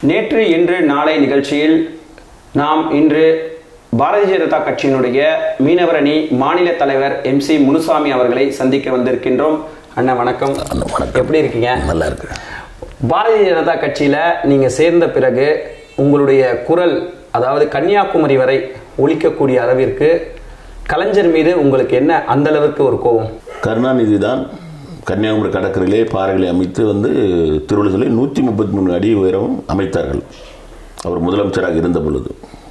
நேற்று இன்று நாளை நிகழ்ச்சியில் நாம் இன்று பாரதிய ஜனதா கட்சியினுடைய மீனவரணி மாநில தலைவர் எம் சி முனுசாமி அவர்களை சந்திக்க வந்திருக்கின்றோம் அண்ணா வணக்கம் அண்ணா, வணக்கம். எப்படி இருக்கீங்க நல்லா இருக்கு பாரதிய ஜனதா கட்சியில நீங்க சேர்ந்த பிறகு உங்களுடைய குரல் அதாவது கன்னியாகுமரி வரை ஒலிக்கக்கூடிய அளவிற்கு கலைஞர் மீது உங்களுக்கு என்ன அந்த அளவுக்கு ஒரு கோபம் கருணாநிதி தான் கன்னியாகுமரி கடற்கரையிலே பாறைகளை அமைத்து வந்து திருவள்ளுவரிலே நூற்றி முப்பத்தி மூணு அடி உயரம் அமைத்தார்கள் அவர் முதலமைச்சராக இருந்த பொழுது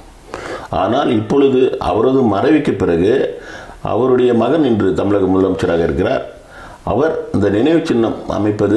ஆனால் இப்பொழுது அவரது மறைவுக்கு பிறகு அவருடைய மகன் இன்று தமிழக முதலமைச்சராக இருக்கிறார் அவர் இந்த நினைவு சின்னம் அமைப்பது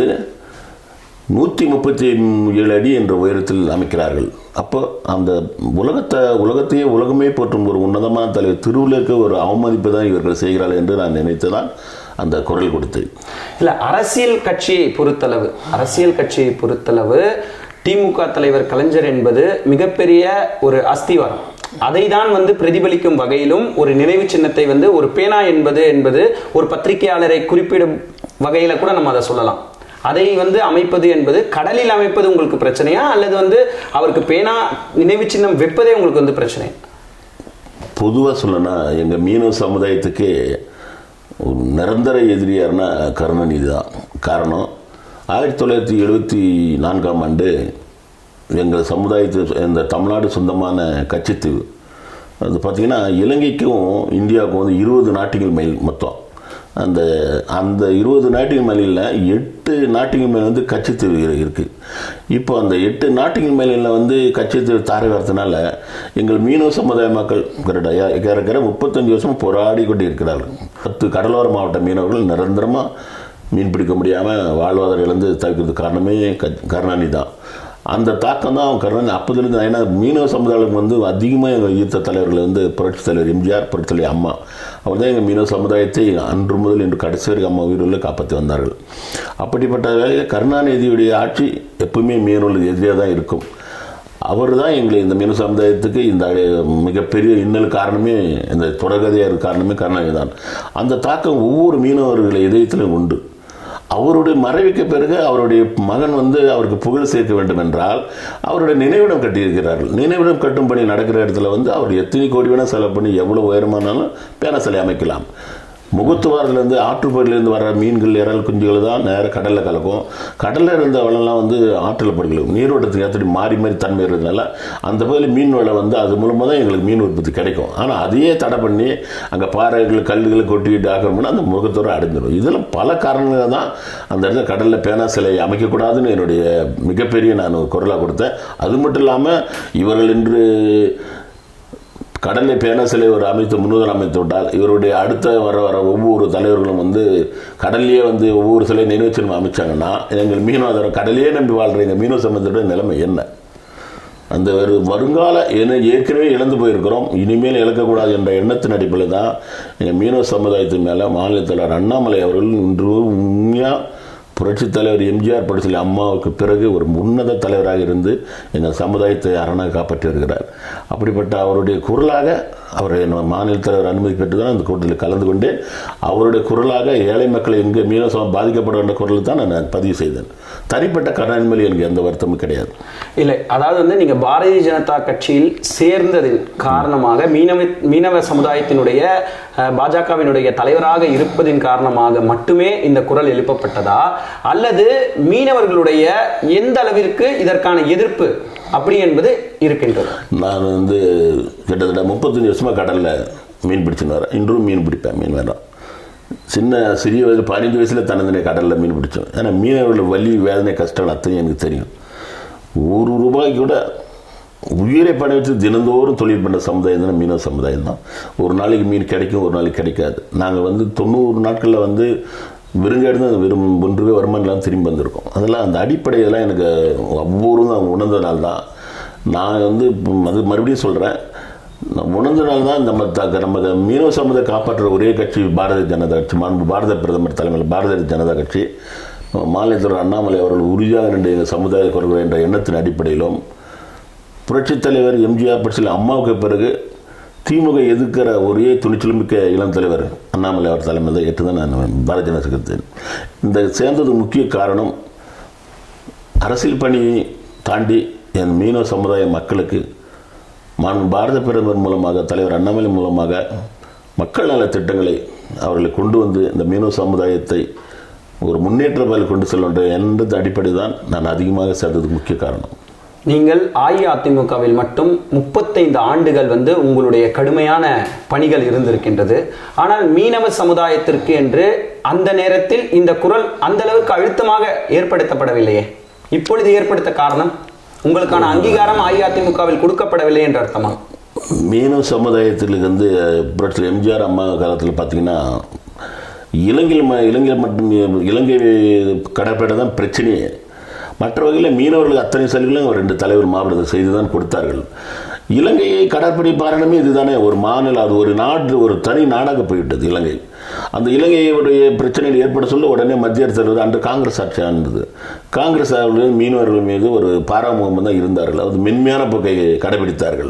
நூற்றி முப்பத்தி ஏழு அடி என்ற உயரத்தில் அமைக்கிறார்கள் அப்போ அந்த உலகத்தை உலகத்தையே உலகமே போற்றும் ஒரு உன்னதமான தலைவர் திருவள்ளுவருக்கு ஒரு அவமதிப்பு தான் இவர்கள் செய்கிறார்கள் என்று நான் நினைத்துதான் அந்த குரல் கொடுத்தேன் இல்ல அரசியல் கட்சியை பொறுத்தளவு அரசியல் கட்சியை பொறுத்தளவு திமுக தலைவர் கலைஞர் என்பது மிகப்பெரிய ஒரு அஸ்திவாரம் அதை தான் வந்து பிரதிபலிக்கும் வகையிலும் ஒரு நினைவு சின்னத்தை வந்து ஒரு பேனா என்பது என்பது ஒரு பத்திரிகையாளரை குறிப்பிடும் வகையில கூட நம்ம அதை சொல்லலாம் அதை வந்து அமைப்பது என்பது கடலில் அமைப்பது உங்களுக்கு பிரச்சனையா அல்லது வந்து அவருக்கு பேனா நினைவு சின்னம் வைப்பதே உங்களுக்கு வந்து பிரச்சனை பொதுவாக சொல்லணும்னா எங்கள் மீனவ சமுதாயத்துக்கு ஒரு நிரந்தர எதிரியார்னா கருணாநிதி தான் காரணம் ஆயிரத்தி தொள்ளாயிரத்தி எழுபத்தி நான்காம் ஆண்டு எங்கள் சமுதாயத்து இந்த தமிழ்நாடு சொந்தமான கட்சித்தீவு அது பார்த்திங்கன்னா இலங்கைக்கும் இந்தியாவுக்கும் வந்து இருபது நாட்டிகள் மைல் மொத்தம் அந்த அந்த இருபது நாட்டிகள் மைலில் எட்டு நாட்டிகள் மேல் வந்து கட்சித்தீவு இரு- இருக்கு இப்போ அந்த எட்டு நாட்டிகள் மேலில் வந்து கட்சித்தீவு தாரை வரதுனால எங்கள் மீனவ சமுதாய மக்கள் கரெக்டாக ஏறக்கிற முப்பத்தஞ்சு வருஷம் போராடி கொண்டு இருக்கிறார்கள் பத்து கடலோர மாவட்ட மீனவர்கள் நிரந்தரமாக மீன் பிடிக்க முடியாமல் வாழ்வாதாரம் இழந்து தவிர்க்கிறது காரணமே க- கருணாநிதி தான் அந்த தாக்கம் தான் அவன் கருணாநிதி அப்போதுலேருந்து ஏன்னா மீனவ சமுதாயம் வந்து அதிகமாக எங்கள் ஈர்த்த தலைவர்கள் வந்து புரட்சி தலைவர் எம்ஜிஆர் புரட்சி தலைவர் அம்மா அவர் தான் எங்கள் மீனவ சமுதாயத்தை அன்று முதல் இன்று கடைசி வரைக்கும் அம்மா உயிரில் காப்பாற்றி வந்தார்கள் அப்படிப்பட்ட வேலையில் கருணாநிதியுடைய ஆட்சி எப்பவுமே மீனவர்களுக்கு எதிராக தான் இருக்கும் அவர் தான் எங்களை இந்த மீனவ சமுதாயத்துக்கு இந்த அடி- மிகப்பெரிய இன்னல் காரணமே இந்த தொடர்கதையாக இருக்க காரணமே கருணாநிதி தான் அந்த தாக்கம் ஒவ்வொரு மீனவர்கள் இதயத்திலும் உண்டு அவருடைய மறைவுக்கு பிறகு அவருடைய மகன் வந்து அவருக்கு புகழ் சேர்க்க வேண்டும் என்றால் அவருடைய நினைவிடம் கட்டியிருக்கிறார்கள் நினைவிடம் கட்டும் பணி நடக்கிற இடத்துல வந்து அவர் எத்தனை கோடி வேணால் செலவு பண்ணி எவ்வளோ உயரமானாலும் பேன சிலை அமைக்கலாம் முகத்துவாரத்துலேருந்து ஆற்றுப்பகுதியிலேருந்து வர மீன்கள் இறால் குஞ்சுகள் தான் நேராக கடலில் கலக்கும் கடலில் இருந்த வளம்லாம் வந்து ஆற்றில் படுக்கலாம் நீரோட்டத்துக்கு ஏற்றடி மாறி மாறி தன்மை இருந்ததுனால அந்த பகுதியில் மீன் வளை வந்து அது மூலமாக தான் எங்களுக்கு மீன் உற்பத்தி கிடைக்கும் ஆனால் அதையே தடை பண்ணி அங்கே பாறைகள் கல்லுகளை கொட்டிட்டு ஆக்கிரமணம் அந்த முகத்தோடு அடைஞ்சிடும் இதெல்லாம் பல காரணங்கள் தான் அந்த இடத்துல கடலில் பேனா சிலை அமைக்கக்கூடாதுன்னு என்னுடைய மிகப்பெரிய நான் ஒரு குரலாக கொடுத்தேன் அது மட்டும் இல்லாமல் இவர்கள் இன்று கடலை பேன சிலை ஒரு அமைத்து முன்னுதல் அமைத்து விட்டால் இவருடைய அடுத்த வர வர ஒவ்வொரு தலைவர்களும் வந்து கடல்லையே வந்து ஒவ்வொரு சிலை நினைவு சின்னம் அமைச்சாங்கன்னா எங்கள் மீனவாதாரம் கடலையே நம்பி வாழ்கிற எங்கள் மீனவ சம்பந்தோட நிலைமை என்ன அந்த ஒரு வருங்கால ஏன்னா ஏற்கனவே இழந்து போயிருக்கிறோம் இனிமேல் இழக்கக்கூடாது என்ற எண்ணத்தின் அடிப்படையில் தான் எங்கள் மீனவ சமுதாயத்தின் மேலே மாநில தலைவர் அண்ணாமலை அவர்கள் இன்று உண்மையாக புரட்சித் தலைவர் எம்ஜிஆர் படத்தில் அம்மாவுக்கு பிறகு ஒரு உன்னத தலைவராக இருந்து எங்கள் சமுதாயத்தை அரணாக காப்பாற்றி வருகிறார் அப்படிப்பட்ட அவருடைய குரலாக அவர் என்ன மாநில தலைவர் அனுமதி பெற்று தான் அந்த கூட்டத்தில் கலந்து கொண்டு அவருடைய குரலாக ஏழை மக்கள் எங்கே மீனவ சமம் பாதிக்கப்பட வேண்டிய குரல் தான் நான் பதிவு செய்தேன் தனிப்பட்ட கருணாநிதி மேல் எனக்கு எந்த வருத்தமும் கிடையாது இல்லை அதாவது வந்து நீங்க பாரதிய ஜனதா கட்சியில் சேர்ந்ததின் காரணமாக மீனவ மீனவ சமுதாயத்தினுடைய அஹ், பாஜகவினுடைய தலைவராக இருப்பதின் காரணமாக மட்டுமே இந்த குரல் எழுப்பப்பட்டதா அல்லது மீனவர்களுடைய எந்த அளவிற்கு இதற்கான எதிர்ப்பு அப்படி என்பது இருக்கின்றது நான் வந்து கிட்டத்தட்ட முப்பத்தஞ்சு வருஷமாக கடலில் மீன் பிடிச்சுன்னு வரேன் இன்றும் மீன் பிடிப்பேன் மீன் வேணும் சின்ன சிறிய வயது பதினஞ்சு வயசில் தன்னந்தனே கடலில் மீன் பிடிச்சோம் ஏன்னா மீனவர்கள் வலி வேதனை கஷ்டம் அத்தனையும் எனக்கு தெரியும் ஒரு ரூபாய்க்கு கூட உயிரை பணி வச்சு தினந்தோறும் தொழில் பண்ணுற சமுதாயம் தான் மீனவ சமுதாயம் தான் ஒரு நாளைக்கு மீன் கிடைக்கும் ஒரு நாளைக்கு கிடைக்காது நாங்கள் வந்து தொண்ணூறு நாட்களில் வந்து வெறுங்காடு தான் வெறும் ஒன்று ரூபாய் வருமானம் இல்லாமல் திரும்பி வந்திருக்கோம் அதெல்லாம் அந்த அடிப்படையெல்லாம் எனக்கு ஒவ்வொரு தான் உணர்ந்ததுனால தான் நான் வந்து அது மறுபடியும் சொல்கிறேன் உணர்ந்தனால தான் நம்ம த- நம்ம இந்த மீனவ சமுதாய காப்பாற்றுற ஒரே கட்சி பாரதிய ஜனதா கட்சி மாண்பு பாரத பிரதமர் தலைமையில் பாரதிய ஜனதா கட்சி மாநிலத்தில் அண்ணாமலை அவர்கள் உறுதியாக ரெண்டு எங்கள் சமுதாய குரல்கள் என்ற எண்ணத்தின் அடிப்படையிலும் புரட்சித் தலைவர் எம்ஜிஆர் பட்சியில் அம்மாவுக்கு பிறகு திமுக எதிர்க்கிற ஒரே துணிச்சல் மிக்க இளம் தலைவர் அண்ணாமலை அவர் தலைமையில் தான் ஏற்று தான் நான் பாரதிய ஜனதா கட்சி இந்த சேர்ந்தது முக்கிய காரணம் அரசியல் பணி தாண்டி என் மீனவ சமுதாய மக்களுக்கு மாண்பு பாரத பிரதமர் மூலமாக தலைவர் அண்ணாமலை மூலமாக மக்கள் நல திட்டங்களை அவர்களை கொண்டு வந்து இந்த மீனவ சமுதாயத்தை ஒரு முன்னேற்ற பாதையில் கொண்டு செல்ல வேண்டும் என்ற அடிப்படை தான் நான் அதிகமாக சேர்ந்ததுக்கு முக்கிய காரணம் நீங்கள் அஇஅதிமுகவில் மட்டும் முப்பத்தைந்து ஆண்டுகள் வந்து உங்களுடைய கடுமையான பணிகள் இருந்திருக்கின்றது ஆனால் மீனவ சமுதாயத்திற்கு என்று அந்த நேரத்தில் இந்த குரல் அந்த அளவுக்கு அழுத்தமாக ஏற்படுத்தப்படவில்லையே இப்பொழுது ஏற்படுத்த காரணம் உங்களுக்கான அங்கீகாரம் அஇஅதிமுகவில் கொடுக்கப்படவில்லை என்ற அர்த்தமா மீனவ சமுதாயத்தில் வந்து புரட்சியில் எம்ஜிஆர் அம்மா காலத்தில் பார்த்தீங்கன்னா இலங்கையில் ம- இலங்கையில் மட்டும் இலங்கை கடற்படை தான் பிரச்சனையே மற்ற வகையில் மீனவர்களுக்கு அத்தனை சலுகைகளும் ரெண்டு தலைவர் மாவட்டத்தை செய்து தான் கொடுத்தார்கள் இலங்கையை கடற்படை பாரணமே இதுதானே ஒரு மாநிலம் அது ஒரு நாடு ஒரு தனி நாடாக போய்விட்டது இலங்கை அந்த இலங்கையுடைய பிரச்சனைகள் ஏற்பட சொல்ல உடனே மத்திய அரசு தலைவர் அன்று காங்கிரஸ் ஆட்சி ஆனது காங்கிரஸ் அவர்கள் மீனவர்கள் மீது ஒரு பாராமுகம் தான் இருந்தார்கள் அது மென்மையான போக்கை கடைபிடித்தார்கள்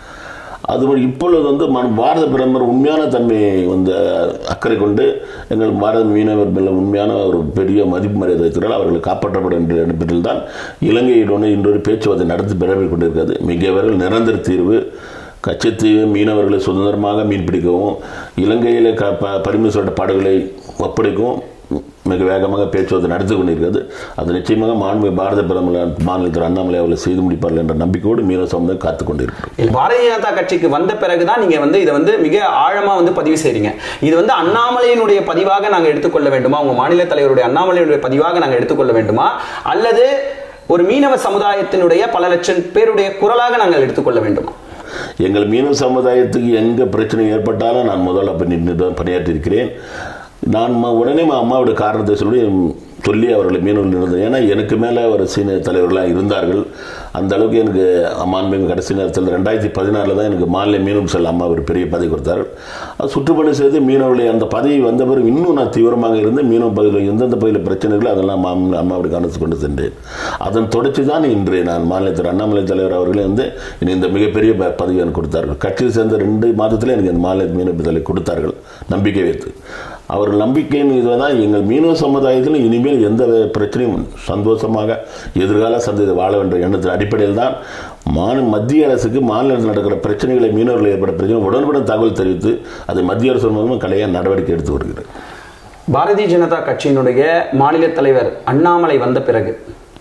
அது இப்பொழுது வந்து மன பாரத பிரதமர் உண்மையான தன்மையை வந்து அக்கறை கொண்டு எங்கள் பாரத மீனவர் மேல உண்மையான ஒரு பெரிய மதிப்பு மரியாதை வைக்கிறார்கள் அவர்கள் காப்பாற்றப்பட வேண்டிய இடத்தில் தான் இலங்கையுடன் இன்றொரு பேச்சுவார்த்தை நடத்தி பெறவே கொண்டிருக்கிறது மிக விரைவில் நிரந்தர தீர்வு கச்சத்தீவு மீனவர்களை சுதந்திரமாக மீன்பிடிக்கவும் இலங்கையில் க ப பறிமுதல் செய்யப்பட்ட படகுகளை ஒப்படைக்கவும் மிக வேகமாக பேச்சுவார்த்தை நடத்தி கொண்டிருக்கிறது அது நிச்சயமாக மாண்பு பாரத பிரதமர் மாநிலத்தில் அண்ணாமலை அவர்களை செய்து முடிப்பார்கள் என்ற நம்பிக்கையோடு மீனவ சமுதாயம் காத்துக் கொண்டிருக்கிறோம் இல்ல, பாரதிய ஜனதா கட்சிக்கு வந்த பிறகுதான் நீங்க வந்து இதை வந்து மிக ஆழமா வந்து பதிவு செய்றீங்க இது வந்து அண்ணாமலையினுடைய பதிவாக நாங்க எடுத்துக்கொள்ள வேண்டுமா உங்க மாநில தலைவருடைய அண்ணாமலையினுடைய பதிவாக நாங்க எடுத்துக்கொள்ள வேண்டுமா அல்லது ஒரு மீனவ சமுதாயத்தினுடைய பல லட்சம் பேருடைய குரலாக நாங்கள் எடுத்துக்கொள்ள வேண்டுமா எங்கள் மீனவ சமுதாயத்துக்கு எங்கே பிரச்சனை ஏற்பட்டாலும் நான் முதல்ல அப்போ நின்று தான் பணியாற்றியிருக்கிறேன் நான் ம- உடனே ம- அம்மாவோட காரணத்தை சொல்லி சொல்லி அவர்களை மீனவர்கள் இருந்தது ஏன்னா எனக்கு மேலே ஒரு சீனியர் தலைவர்களாக இருந்தார்கள் அந்த அளவுக்கு எனக்கு அம்மாண்மையும் கடைசி நேரத்தில் ரெண்டாயிரத்தி பதினாறில் தான் எனக்கு மாநில மீனவ செல் அம்மா ஒரு பெரிய பதவி கொடுத்தார்கள் அது சுற்றுப்பணி செய்து மீனவர்களை அந்த பதவி வந்த பிறகு இன்னும் நான் தீவிரமாக இருந்து மீனவ பகுதியில் எந்தெந்த பகுதியில் பிரச்சனைகள் அதெல்லாம் அம்மா அம்மாவுடைய கவனத்துக்கு கொண்டு சென்றேன் அதன் தொடர்ச்சி தான் இன்று நான் மாநிலத்தில் அண்ணாமலை தலைவர் அவர்களே வந்து எனக்கு இந்த மிகப்பெரிய ப- பதவி எனக்கு கொடுத்தார்கள் கட்சியில் சேர்ந்த ரெண்டு மாதத்தில் எனக்கு இந்த மாநில மீனவ தலைவர் கொடுத்தார்கள் நம்பிக்கை வைத்து அவர்கள் நம்பிக்கையின் இதில் தான் எங்கள் மீனவ சமுதாயத்தில் இனிமேல் எந்த பிரச்சனையும் சந்தோஷமாக எதிர்கால சந்ததி வாழ வேண்டும் எண்ணத்தின் அடிப்படையில் தான் மாநில மத்திய அரசுக்கு மாநிலத்தில் நடக்கிற பிரச்சனைகளை மீனவர்கள் ஏற்பட்ட பிரச்சனை உடனுக்குடன் தகவல் தெரிவித்து அதை மத்திய அரசு மூலமாக கலைய நடவடிக்கை எடுத்து வருகிறது பாரதிய ஜனதா கட்சியினுடைய மாநில தலைவர் அண்ணாமலை வந்த பிறகு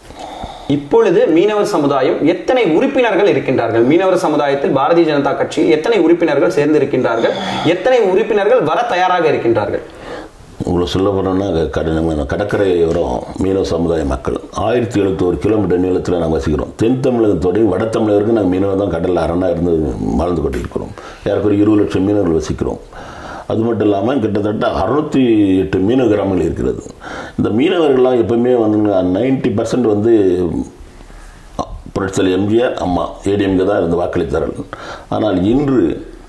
இப்பொழுது மீனவர் சமுதாயம் எத்தனை உறுப்பினர்கள் இருக்கின்றார்கள் மீனவர் சமுதாயத்தில் பாரதிய ஜனதா கட்சி எத்தனை உறுப்பினர்கள் சேர்ந்திருக்கின்றார்கள் எத்தனை உறுப்பினர்கள் வர தயாராக இருக்கின்றார்கள் உங்களை சொல்ல போனோம்னா கடினமான கடற்கரையோரம் மீனவ சமுதாய மக்கள் ஆயிரத்தி எழுபத்தோரு கிலோமீட்டர் நீளத்தில் நாங்கள் வசிக்கிறோம் தென் தமிழகம் தொடங்கி வட தமிழகருக்கு நாங்கள் மீனவர் தான் கடலில் அரணாக இருந்து வாழ்ந்து கொண்டிருக்கிறோம் ஏறக்குறைய இருபது லட்சம் மீனவர்கள் வசிக்கிறோம் அது மட்டும் இல்லாமல் கிட்டத்தட்ட அறுநூத்தி எட்டு மீனவ கிராமங்கள் இருக்கிறது இந்த மீனவர்கள்லாம் எப்பவுமே வந்து நைன்டி பர்சன்ட் வந்து புரட்சித்தலைவர் எம்ஜிஆர் அம்மா ஏடிஎம்கே தான் இருந்து வாக்களித்தார்கள் ஆனால் இன்று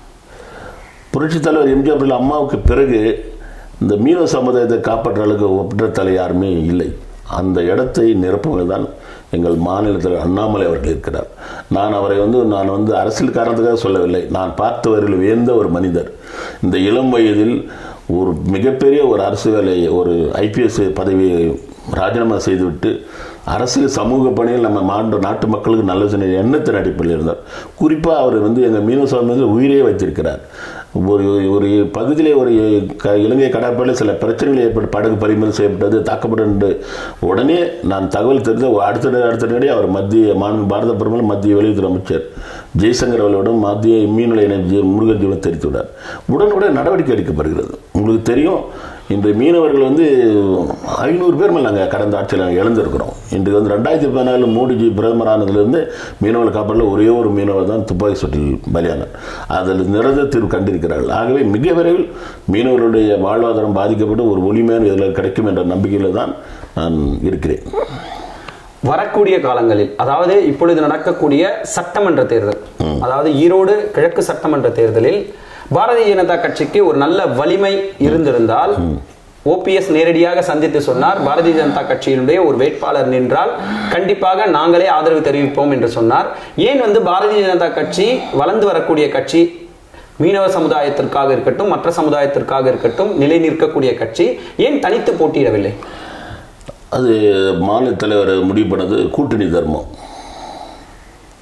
புரட்சித் தலைவர் எம்ஜிஆர் அவர்கள் அம்மாவுக்கு பிறகு இந்த மீனவ சமுதாயத்தை காப்பாற்ற அளவுக்கு ஒப்பற்ற தலை யாருமே இல்லை அந்த இடத்தை நிரப்புவது தான் எங்கள் மாநிலத்தில் அண்ணாமலை அவர்கள் இருக்கிறார் நான் அவரை வந்து நான் வந்து அரசியல் காரணத்துக்காக சொல்லவில்லை நான் பார்த்தவர்கள் வியந்த ஒரு மனிதர் இந்த இளம் வயதில் ஒரு மிகப்பெரிய ஒரு அரசு வேலையை ஒரு ஐபிஎஸ் பதவியை ராஜினாமா செய்துவிட்டு அரசியல் சமூக பணியில் நம்ம மாண்ட நாட்டு மக்களுக்கு நல்ல சின்ன எண்ணத்தின் அடிப்படையில் இருந்தார் குறிப்பாக அவர் வந்து எங்கள் மீனவ சமுதாயத்தில் உயிரே வைத்திருக்கிறார் ஒரு ஒரு பகுதியிலே ஒரு க இலங்கை கடற்படையில் சில பிரச்சனைகள் ஏற்பட்டு படகு பறிமுதல் செய்யப்பட்டது தாக்கப்பட்டு உடனே நான் தகவல் தெரிந்த அடுத்த அடுத்த நடி அவர் மத்திய மாநில பாரத பிரதமர் மத்திய வெளியுறவு அமைச்சர் ஜெய்சங்கர் அவர்களிடம் மத்திய மீன்வள இணைய முருகன் ஜீவன் தெரிவித்துள்ளார் உடனுக்குடன் நடவடிக்கை எடுக்கப்படுகிறது உங்களுக்கு தெரியும் இன்று மீனவர்கள் வந்து ஐநூறு பேர் மேல் நாங்கள் கடந்த ஆட்சியில் நாங்கள் இழந்திருக்கிறோம் இன்று வந்து ரெண்டாயிரத்தி பதினாலு மோடிஜி பிரதமர் ஆனதுலேருந்து மீனவர்கள் காப்பாற்றில் ஒரே ஒரு மீனவர் தான் துப்பாக்கி சூட்டில் பலியானார் அதில் நிரந்தர தீர்வு கண்டிருக்கிறார்கள் ஆகவே மிக விரைவில் மீனவர்களுடைய வாழ்வாதாரம் பாதிக்கப்பட்டு ஒரு ஒளிமையான இதில் கிடைக்கும் என்ற நம்பிக்கையில் தான் நான் இருக்கிறேன் வரக்கூடிய காலங்களில் அதாவது இப்பொழுது நடக்கக்கூடிய சட்டமன்ற தேர்தல் அதாவது ஈரோடு கிழக்கு சட்டமன்ற தேர்தலில் பாரதிய ஜனதா கட்சிக்கு ஒரு நல்ல வலிமை இருந்திருந்தால் ஓபிஎஸ் நேரடியாக சந்தித்து சொன்னார் பாரதிய ஜனதா கட்சியினுடைய ஒரு வேட்பாளர் நின்றால் கண்டிப்பாக நாங்களே ஆதரவு தெரிவிப்போம் என்று சொன்னார் ஏன் வந்து பாரதிய ஜனதா கட்சி வளர்ந்து வரக்கூடிய கட்சி மீனவ சமுதாயத்திற்காக இருக்கட்டும் மற்ற சமுதாயத்திற்காக இருக்கட்டும் நிலை நிற்கக்கூடிய கட்சி ஏன் தனித்து போட்டியிடவில்லை அது மாநில தலைவர் முடிவு பண்ணது கூட்டணி தர்மம்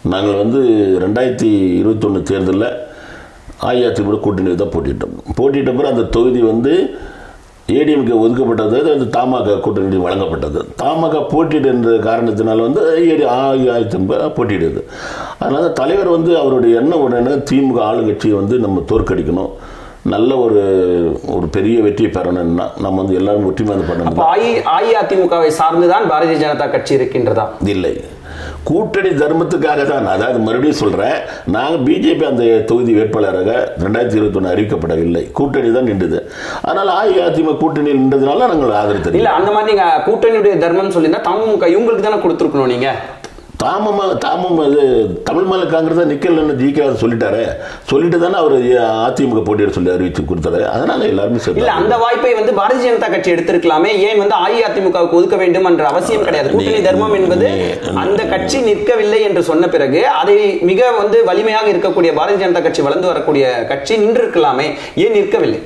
நாங்கள் வந்து ரெண்டாயிரத்தி இருபத்தொன்று தேர்தலில் அஇஅதிமுக கூட்டணி தான் போட்டிட்டோம் போட்டிட்ட பிறகு அந்த தொகுதி வந்து ஏடிஎம்கே ஒதுக்கப்பட்டது அது தமாக கூட்டணி வழங்கப்பட்டது தமாக போட்டியிடுன்ற காரணத்தினால வந்து ஏடி அஇஅதிமுக போட்டியிடுது அதனால தலைவர் வந்து அவருடைய எண்ணம் உடனே திமுக ஆளுங்கட்சியை வந்து நம்ம தோற்கடிக்கணும் நல்ல ஒரு ஒரு பெரிய வெற்றியை பெறணும்னா நம்ம வந்து எல்லாரும் ஒற்றுமை பண்ணணும் அப்போ அஇ அஇஅதிமுகவை சார்ந்துதான் பாரதிய ஜனதா கட்சி இருக்கின்றதா இல்லை கூட்டணி தர்மத்துக்காக தான் அதாவது மறுபடியும் சொல்றேன் நாங்க பிஜேபி அந்த தொகுதி வேட்பாளராக ரெண்டாயிரத்தி இருபத்தி அறிவிக்கப்படவில்லை கூட்டணி தான் நின்றது அதனால அஇஅதிமுக கூட்டணியில் நின்றதுனால நாங்கள் ஆதரித்தது இல்ல அந்த மாதிரி நீங்க கூட்டணியுடைய தர்மம் சொல்லியிருந்தா தமுக இவங்களுக்கு தானே கொடுத்துருக்கணும் நீங்க தாமமா தாமம் அது தமிழ் மாநில காங்கிரஸ் நிக்கலன்னு ஜி கே சொல்லிட்டாரு சொல்லிட்டு தானே அவர் அதிமுக போட்டியிட சொல்லி அறிவிச்சு கொடுத்தாரு அதனால எல்லாருமே இல்ல சேர்த்தாங்க. அந்த வாய்ப்பை வந்து பாரதிய ஜனதா கட்சி எடுத்திருக்கலாமே ஏன் வந்து அஇஅதிமுகவுக்கு ஒதுக்க வேண்டும் என்ற அவசியம் கிடையாது கூட்டணி நீ- தர்மம் என்பது நீ- அந்த கட்சி நிற்கவில்லை என்று சொன்ன பிறகு அதை மிக வந்து வலிமையாக இருக்கக்கூடிய பாரதிய ஜனதா கட்சி வளர்ந்து வரக்கூடிய கட்சி நின்றிருக்கலாமே ஏன் நிற்கவில்லை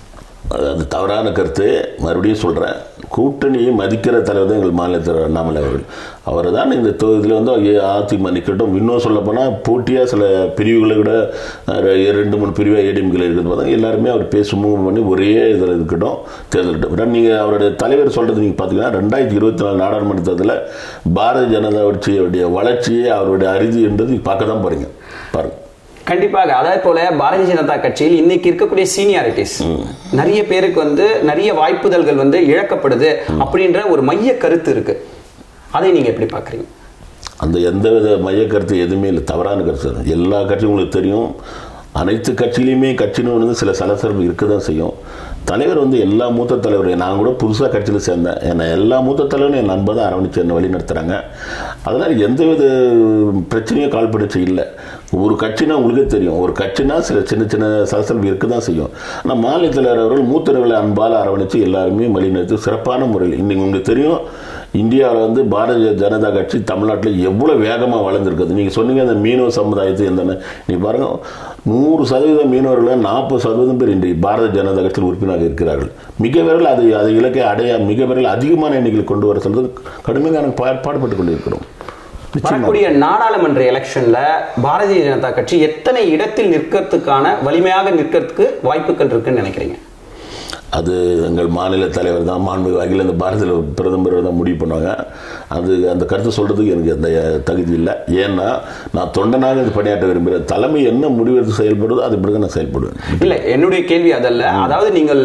அது தவறான கருத்து மறுபடியும் சொல்கிறேன் கூட்டணியை மதிக்கிற தலைவர் தான் எங்கள் மாநில தலைவர் அண்ணாமலை அவர்கள் அவர் தான் இந்த தொகுதியில் வந்து ஏ- அதிமுக நிற்கட்டும் இன்னும் சொல்ல போனால் போட்டியாக சில பிரிவுகளை விட அஹ், ரெண்டு மூணு பிரிவாக ஏடிஎம்கள் இருக்கிறது பார்த்தா எல்லாருமே அவர் பேசி மூவ் பண்ணி ஒரே இதில் இருக்கட்டும் தேர்தல் நீங்கள் அவருடைய தலைவர் சொல்கிறது நீங்கள் பார்த்தீங்கன்னா ரெண்டாயிரத்தி இருபத்தி நாலு நாடாளுமன்ற தேர்தலில் பாரதிய ஜனதா கட்சியுடைய வளர்ச்சியை அவருடைய அறுதி என்றது நீங்க பார்க்க தான் போகிறீங்க பாருங்க கண்டிப்பாக அதே போல பாரதிய ஜனதா கட்சியில் இன்னைக்கு இருக்கக்கூடிய சீனியாரிட்டிஸ் நிறைய பேருக்கு வந்து நிறைய வாய்ப்புதல்கள் வந்து இழக்கப்படுது அப்படின்ற ஒரு மைய கருத்து இருக்கு அதை நீங்க எப்படி பாக்குறீங்க அந்த எந்தவித மைய கருத்து எதுவுமே இல்லை தவறான கருத்து தான். எல்லா கட்சியும் உங்களுக்கு தெரியும் அனைத்து கட்சியிலையுமே கட்சின்னு வந்து சில சலசலப்பு இருக்க தான் செய்யும் தலைவர் வந்து எல்லா மூத்த தலைவரும் நான் கூட புதுசாக கட்சியில் சேர்ந்தேன் என்னை எல்லா மூத்த தலைவரும் என் நண்பர் தான் அரவணைச்சு என்னை வழி நடத்துகிறாங்க அதனால் எந்தவித பிரச்சனையும் கால்படுச்சு இல்லை ஒரு கட்சினா உங்களுக்கே தெரியும் ஒரு கட்சினா சில சின்ன சின்ன சலசலப்பு இருக்க தான் செய்யும் ஆனால் மாநில தலைவர் அவர்கள் மூத்தவர்களை அன்பால் அரவணைச்சு எல்லாருமே வழி நடத்தி சிறப்பான முறையில் இன்னைக்கு உங்களுக்கு தெரியும் இந்தியாவில் வந்து பாரதிய ஜனதா கட்சி தமிழ்நாட்டில் எவ்வளோ வேகமாக வளர்ந்துருக்குது நீங்கள் சொன்னீங்க அந்த மீனவ சமுதாயத்தை எந்தன நீ பாருங்க நூறு சதவீதம் மீனவர்கள் நாற்பது சதவீதம் பேர் இன்றைக்கு பாரதிய ஜனதா கட்சியில் உறுப்பினராக இருக்கிறார்கள் மிக விரைவில் அது அதை இலக்கை அடைய மிக விரைவில் அதிகமான எண்ணிக்கையில் கொண்டு வர சொல்றது கடுமையான பா பாடுபட்டு கொண்டிருக்கிறோம் நிச்சயமா. வரக்கூடிய நாடாளுமன்ற எலெக்ஷன்ல பாரதிய ஜனதா கட்சி எத்தனை இடத்தில் நிற்கிறதுக்கான வலிமையாக நிற்கிறதுக்கு வாய்ப்புகள் இருக்குன்னு நினைக்கிறீங்க அது எங்கள் மாநில தலைவர் தான் மாண்பு அகில இந்த பாரதிய பிரதமர் தான் முடிவு பண்ணுவாங்க அது அந்த கருத்தை சொல்கிறதுக்கு எனக்கு அந்த தகுதி இல்லை ஏன்னா நான் தொண்டனாக இது பணியாற்ற விரும்புகிறேன் தலைமை என்ன முடிவெடுத்து செயல்படுதோ அது பிறகு நான் செயல்படுவேன் இல்ல என்னுடைய கேள்வி அதல்ல அதாவது நீங்கள்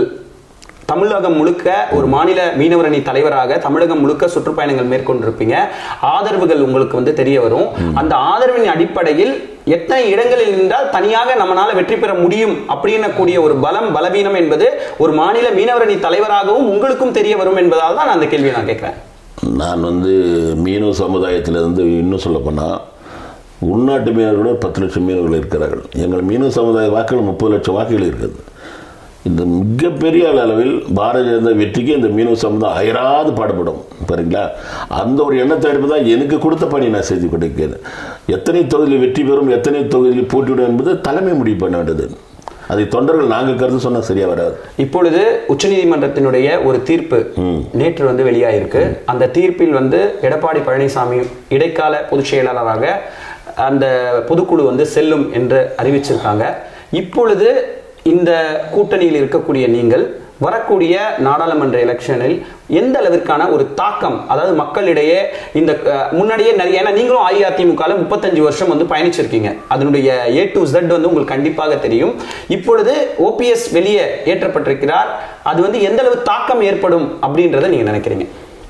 தமிழகம் முழுக்க ஒரு மாநில மீனவரணி தலைவராக தமிழகம் முழுக்க சுற்றுப்பயணங்கள் மேற்கொண்டிருப்பீங்க ஆதரவுகள் உங்களுக்கு வந்து தெரிய வரும் அந்த ஆதரவின் அடிப்படையில் எத்தனை இடங்களில் நின்றால் தனியாக நம்மளால வெற்றி பெற முடியும் அப்படின்னு கூடிய ஒரு பலம் பலவீனம் என்பது ஒரு மாநில மீனவரணி தலைவராகவும் உங்களுக்கும் தெரிய வரும் என்பதால் தான் நான் அந்த கேள்வியை நான் கேட்கிறேன் நான் வந்து மீனவ சமுதாயத்திலிருந்து இன்னும் சொல்ல போனால் உள்நாட்டு மீனவர்களோட பத்து லட்சம் மீனவர்கள் இருக்கிறார்கள் எங்கள் மீனவ சமுதாய வாக்குகள் முப்பது லட்சம் வாக்குகள் இருக்குது இந்த மிகப்பெரிய அளவில் பாரதிய ஜனதா வெற்றிக்கு இந்த மீனவ சமுதாயம் அயராது பாடுபடும் பாருங்களா அந்த ஒரு எண்ணத்தை எடுப்பு தான் எனக்கு கொடுத்த பணி நான் செய்து கொண்டிருக்கிறேன் எத்தனை தொகுதியில் வெற்றி பெறும் எத்தனை தொகுதியில் போட்டியிடும் என்பது தலைமை முடிவு பண்ண வேண்டியது அதை தொண்டர்கள் நாங்கள் கருத்து சொன்னால் சரியா வராது இப்பொழுது உச்சநீதிமன்றத்தினுடைய ஒரு தீர்ப்பு நேற்று வந்து வெளியாயிருக்கு அந்த தீர்ப்பில் வந்து எடப்பாடி பழனிசாமி இடைக்கால பொதுச் செயலாளராக அந்த பொதுக்குழு வந்து செல்லும் என்று அறிவிச்சிருக்காங்க இப்பொழுது இந்த கூட்டணியில் இருக்கக்கூடிய நீங்கள் வரக்கூடிய நாடாளுமன்ற எலெக்ஷனில் எந்த அளவிற்கான ஒரு தாக்கம் அதாவது மக்களிடையே இந்த அஹ், முன்னாடியே நிறைய ஏன்னா நீங்களும் அஇஅதிமுக முப்பத்தஞ்சு வருஷம் வந்து பயணிச்சிருக்கீங்க அதனுடைய ஏ டு Z வந்து உங்களுக்கு கண்டிப்பாக தெரியும் இப்பொழுது ஓபிஎஸ் வெளியே ஏற்றப்பட்டிருக்கிறார் அது வந்து எந்த அளவு தாக்கம் ஏற்படும் அப்படின்றத நீங்க நினைக்கிறீங்க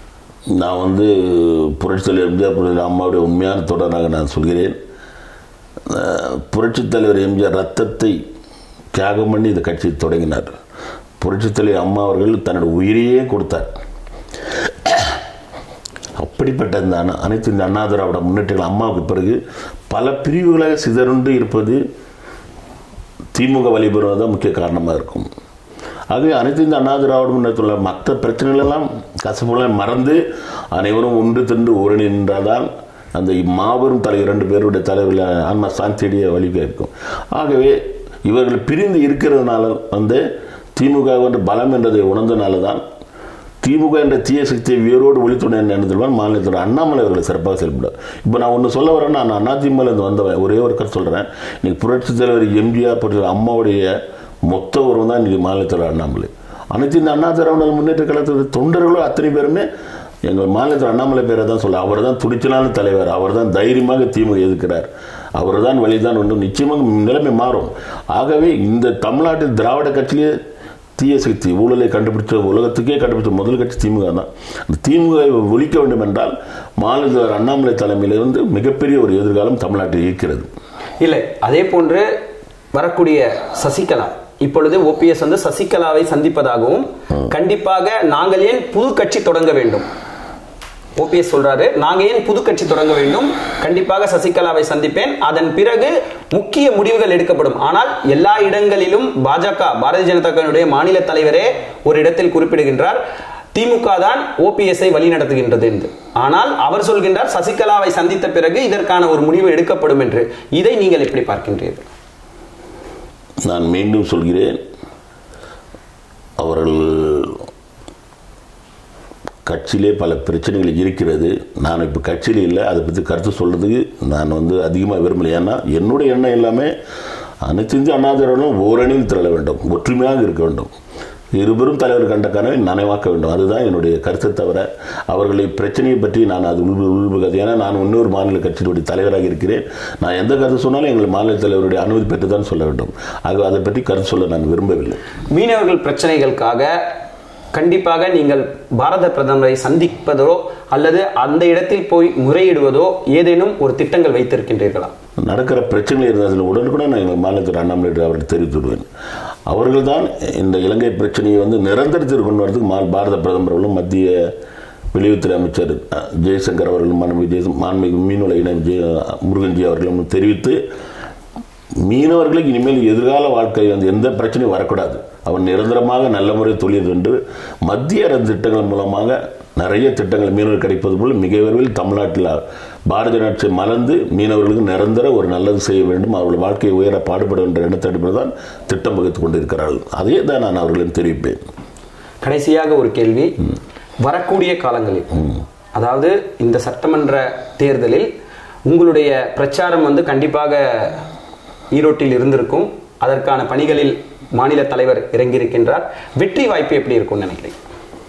நான் வந்து புரட்சித் தலைவர் எம்ஜிஆர் புரட்சி அம்மாவுடைய உண்மையான தொடராக நான் சொல்கிறேன் அஹ், புரட்சித் தலைவர் எம்ஜிஆர் ரத்தத்தை தியாகம் பண்ணி இந்த கட்சியை தொடங்கினார் புரட்சித் தலைவர் அம்மா அவர்கள் தன்னோட உயிரையே கொடுத்தார் அப்படிப்பட்ட இந்த அண்ணா அனைத்து இந்த அண்ணா திராவிட முன்னேற்றங்கள் அம்மாவுக்கு பிறகு பல பிரிவுகளாக சிதறுண்டு இருப்பது திமுக வழிபெறுவது தான் முக்கிய காரணமாக இருக்கும் ஆகவே அனைத்து இந்த அண்ணா திராவிட முன்னேற்றத்தில் உள்ள மற்ற பிரச்சனைகளெல்லாம் கசப்புகளை மறந்து அனைவரும் ஒன்று தின்று ஒரு நின்றால்தான் அந்த மாபெரும் தலை இரண்டு பேருடைய தலைவர்கள் ஆன்மா சாந்தியடைய வழிக இருக்கும் ஆகவே இவர்கள் பிரிந்து இருக்கிறதுனால வந்து திமுக என்ற பலம் என்றதை உணர்ந்தனால தான் திமுக என்ற தீய சக்தியை வேரோடு ஒழித்துடன் என்ன தெரியுமா மாநிலத்தோட அண்ணாமலை அவர்களை சிறப்பாக செயல்படும் இப்போ நான் ஒன்று சொல்ல வரேன்னா நான் அதிமுகலேருந்து வந்தவன் ஒரே ஒரு கருத்து சொல்கிறேன் இன்னைக்கு புரட்சித் தலைவர் எம்ஜிஆர் புரட்சி அம்மாவுடைய மொத்த உருவம் தான் இன்னைக்கு மாநிலத்தோட அண்ணாமலை அனைத்து இந்த அண்ணா திராவிட முன்னேற்ற கழகத்தோட தொண்டர்களும் அத்தனை பேருமே எங்கள் மாநிலத்தில் அண்ணாமலை பேரை தான் சொல்ல அவர் தான் துடிச்சலான தலைவர் அவர் தான் தைரியமாக திமுக எதிர்க்கிறார் அவர் தான் வழிதான் ஒன்று நிச்சயமாக நிலைமை மாறும் ஆகவே இந்த தமிழ்நாட்டில் திராவிட கட்சியிலே தீய சக்தி ஊழலை கண்டுபிடிச்ச உலகத்துக்கே கண்டுபிடிச்ச முதல் கட்சி திமுக தான் அந்த திமுகவை ஒழிக்க வேண்டும் என்றால் மாநில அண்ணாமலை தலைமையிலிருந்து மிகப்பெரிய ஒரு எதிர்காலம் தமிழ்நாட்டில் இருக்கிறது இல்லை அதே போன்று வரக்கூடிய சசிகலா இப்பொழுது ஓபிஎஸ் வந்து சசிகலாவை சந்திப்பதாகவும் கண்டிப்பாக நாங்கள் ஏன் புது கட்சி தொடங்க வேண்டும் ஓபிஎஸ் சொல்றாரு நாங்க ஏன் புது கட்சி தொடங்க வேண்டும் கண்டிப்பாக சசிகலாவை சந்திப்பேன் அதன் பிறகு முக்கிய முடிவுகள் எடுக்கப்படும் ஆனால் எல்லா இடங்களிலும் பாஜக பாரதிய ஜனதா கட்சியினுடைய மாநில தலைவரே ஒரு இடத்தில் குறிப்பிடுகின்றார் திமுக தான் ஓபிஎஸ்ஐ வழிநடத்துகின்றது என்று ஆனால் அவர் சொல்கின்றார் சசிகலாவை சந்தித்த பிறகு இதற்கான ஒரு முடிவு எடுக்கப்படும் என்று இதை நீங்கள் எப்படி பார்க்கின்றீர்கள் நான் மீண்டும் சொல்கிறேன் அவர்கள் கட்சியிலே பல பிரச்சனைகள் இருக்கிறது நான் இப்போ கட்சியில் இல்லை அதை பற்றி கருத்து சொல்கிறதுக்கு நான் வந்து அதிகமாக விரும்பலை ஏன்னா என்னுடைய எண்ணம் எல்லாமே அனைத்து இந்திய அண்ணா திராவிடம் ஓரணியில் திரள வேண்டும் ஒற்றுமையாக இருக்க வேண்டும் இருவரும் தலைவர் கண்ட கனவை நனைவாக்க வேண்டும் அதுதான் என்னுடைய கருத்தை தவிர அவர்களை பிரச்சனையை பற்றி நான் அது உள்பு உள்புகாது ஏன்னா நான் இன்னொரு மாநில கட்சியினுடைய தலைவராக இருக்கிறேன் நான் எந்த கருத்து சொன்னாலும் எங்கள் மாநில தலைவருடைய அனுமதி பெற்று தான் சொல்ல வேண்டும் ஆக அதை பற்றி கருத்து சொல்ல நான் விரும்பவில்லை மீனவர்கள் பிரச்சனைகளுக்காக கண்டிப்பாக நீங்கள் பாரத பிரதமரை சந்திப்பதோ அல்லது அந்த இடத்தில் போய் முறையிடுவதோ ஏதேனும் ஒரு திட்டங்கள் வைத்திருக்கின்றீர்களா நடக்கிற பிரச்சனை இருந்தால் உடனுக்குடன் நான் எங்கள் மாநிலத்தில் அண்ணாமலை அவருக்கு தெரிவித்து விடுவேன் அவர்கள் தான் இந்த இலங்கை பிரச்சனையை வந்து நிரந்தரத்திற்கு கொண்டு வரதுக்கு மா பாரத பிரதமர் அவர்களும் மத்திய வெளியுறவுத்துறை அமைச்சர் அஹ், ஜெய்சங்கர் அவர்களும் மாண்பு ஜெய் மாண்புமிகு மீன்வள இணை ஜெய முருகன்ஜி அவர்களும் தெரிவித்து மீனவர்களுக்கு இனிமேல் எதிர்கால வாழ்க்கை வந்து எந்த பிரச்சனையும் வரக்கூடாது அவன் நிரந்தரமாக நல்ல முறை தொழில் என்று மத்திய அரசு திட்டங்கள் மூலமாக நிறைய திட்டங்கள் மீனவர் கிடைப்பது போல் மிக விரைவில் தமிழ்நாட்டில் பாரதிய நாட்சி மலர்ந்து மீனவர்களுக்கு நிரந்தர ஒரு நல்லது செய்ய வேண்டும் அவர்கள் வாழ்க்கையை உயர பாடுபட என்ற எண்ணத்தடிப்பது தான் திட்டம் வகுத்து கொண்டிருக்கிறார்கள் அதே தான் நான் அவர்களிடம் தெரிவிப்பேன் கடைசியாக ஒரு கேள்வி வரக்கூடிய காலங்களில் அதாவது இந்த சட்டமன்ற தேர்தலில் உங்களுடைய பிரச்சாரம் வந்து கண்டிப்பாக ஈரோட்டில் இருந்திருக்கும் அதற்கான பணிகளில் மாநில தலைவர் இறங்கியிருக்கின்றார் வெற்றி வாய்ப்பு எப்படி இருக்கும்னு நினைக்கிறீங்க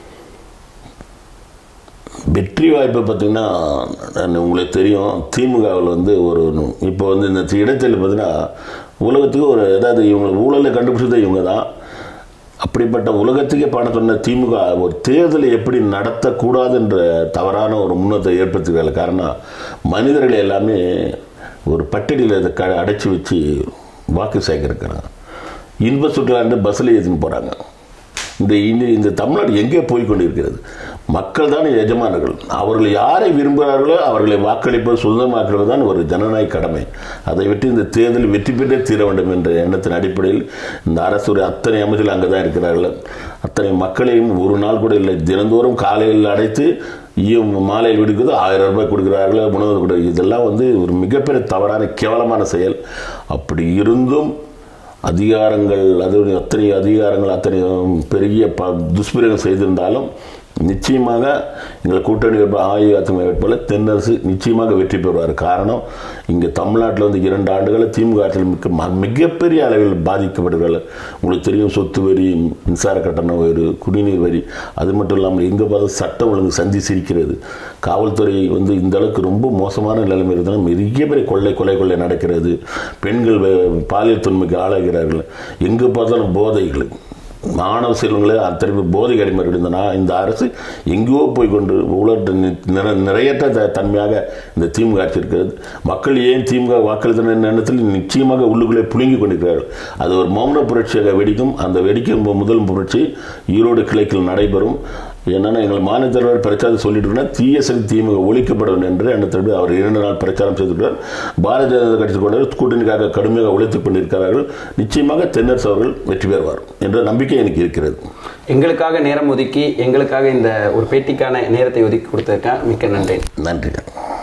வெற்றி வாய்ப்பை பார்த்தீங்கன்னா நான் உங்களுக்கு தெரியும் திமுகவில் வந்து ஒரு இப்போ வந்து இந்த இடைத்தேர்தல் பார்த்தீங்கன்னா உலகத்துக்கு ஒரு ஏதாவது இவங்க ஊழலை கண்டுபிடிச்சது இவங்க தான் அப்படிப்பட்ட உலகத்துக்கே பண்ண சொன்ன திமுக ஒரு தேர்தலை எப்படி நடத்தக்கூடாதுன்ற தவறான ஒரு முன்னத்தை ஏற்படுத்துகிற காரணம் மனிதர்களை எல்லாமே ஒரு பட்டியலில் இதை க அடைச்சி வச்சு வாக்கு சேகரிக்கிறாங்க இன்ப சுற்றுலாண்டு பஸ்ஸில் ஏற்றின்னு போகிறாங்க இந்த இனி இந்த தமிழ்நாடு எங்கே போய் கொண்டிருக்கிறது மக்கள் தான் எஜமானர்கள் அவர்கள் யாரை விரும்புகிறார்களோ அவர்களை வாக்களிப்பது சுதந்திரமாக்குறது தான் ஒரு ஜனநாயக கடமை அதை விட்டு இந்த தேர்தல் வெற்றி பெற்றே தீர வேண்டும் என்ற எண்ணத்தின் அடிப்படையில் இந்த அரசுடைய அத்தனை அமைச்சர்கள் அங்கே தான் இருக்கிறார்கள் அத்தனை மக்களையும் ஒரு நாள் கூட இல்லை தினந்தோறும் காலையில் அடைத்து ஈயம் மாலையில் விடுக்கிறது ஆயிரம் ரூபாய் கொடுக்குறார்கள் உணவு கொடு இதெல்லாம் வந்து ஒரு மிகப்பெரிய தவறான கேவலமான செயல் அப்படி இருந்தும் அதிகாரங்கள் அது அத்தனை அதிகாரங்கள் அத்தனை பெரிய ப துஷ்பிரயோகம் செய்திருந்தாலும் நிச்சயமாக எங்கள் கூட்டணி வேட்பாளர் அஇஅதிமுக வேட்பாளர் தென்னரசு நிச்சயமாக வெற்றி பெறுவார் காரணம் இங்கே தமிழ்நாட்டில் வந்து இரண்டு ஆண்டுகளில் திமுக ஆட்சியில் மிக ம- மிகப்பெரிய அளவில் பாதிக்கப்படுகிறார்கள் உங்களுக்கு தெரியும் சொத்து வரி மின்சார கட்டணம் வரி குடிநீர் வரி அது மட்டும் இல்லாமல் எங்கே பார்த்து சட்டம் ஒழுங்கு சந்தி சிரிக்கிறது காவல்துறை வந்து இந்த அளவுக்கு ரொம்ப மோசமான நிலைமை இருந்தாலும் மிக பெரிய கொள்ளை கொலை கொள்ளை நடக்கிறது பெண்கள் வே- பாலியல் தொன்மைக்கு ஆளாகிறார்கள் எங்கே பார்த்தாலும் போதைகள் மாணவ செல்வங்களே அத்தனை போதை அடிமைகள் இருந்தனா இந்த அரசு எங்கேயோ போய் கொண்டு ஊழல் நிற நிறையற்ற த- தன்மையாக இந்த திமுக ஆட்சி இருக்கிறது மக்கள் ஏன் திமுக வாக்களித்த எண்ணத்தில் நிச்சயமாக உள்ளுக்குள்ளே புழுங்கி கொண்டிருக்கிறார்கள் அது ஒரு மௌன புரட்சியாக வெடிக்கும் அந்த வெடிக்கும் மு- முதல் புரட்சி ஈரோடு கிளைக்கில் நடைபெறும் என்னன்னா எங்கள் மாநில தலைவர் பிரச்சாரம் சொல்லிட்டு இருந்தார் தீய சக்தி திமுக ஒழிக்கப்படும் என்று எண்ணத்தோடு அவர் இரண்டு நாள் பிரச்சாரம் செய்துள்ளார் பாரதிய ஜனதா கட்சி கொண்டவர் கூட்டணிக்காக கடுமையாக உழைத்துக் கொண்டிருக்கிறார்கள் நிச்சயமாக தென்னரசு அவர்கள் வெற்றி பெறுவார் என்ற நம்பிக்கை எனக்கு இருக்கிறது எங்களுக்காக நேரம் ஒதுக்கி எங்களுக்காக இந்த ஒரு பேட்டிக்கான நேரத்தை ஒதுக்கி கொடுத்ததுக்காக மிக்க நன்றி நன்றி